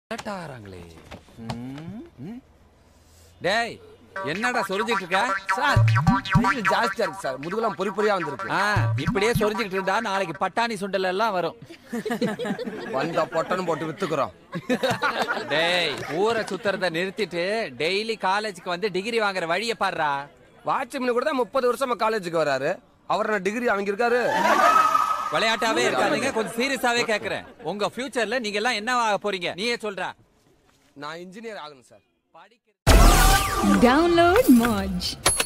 ஆறாங்களே டேய் என்னடா சொரிஞ்சிட்டு இருக்க சார் வெயில் ஜாஸ்தியா இருக்கு சார் முதுகுலாம் பொறி பொறியா வந்திருக்கு ஆ, இப்படியே சொரிஞ்சுக்கிட்டு இருந்தா நாளைக்கு பட்டாணி சுண்டல் எல்லாம் வரும் வந்தா பொட்டன்னு போட்டு வித்துக்குறோம் டேய் ஊரை சுத்துறத நிறுத்திட்டு டெய்லி காலேஜுக்கு வந்து டிகிரி வாங்குற வழிய பாருடா வாட்ச்மேன் கூட தான் முப்பது வருஷமா காலேஜுக்கு வராரு அவர் நான் டிகிரி வாங்கியிருக்காரு விளையாட்டாவே இருக்காதீங்க கொஞ்சம் சீரியஸாவே கேக்குறேன் உங்க ஃபியூச்சர்ல நீங்க எல்லாம் என்ன ஆக போறீங்க நீயே சொல்ற நான் இன்ஜினியர் ஆகணும் சார் படிக்கிற Download Moj.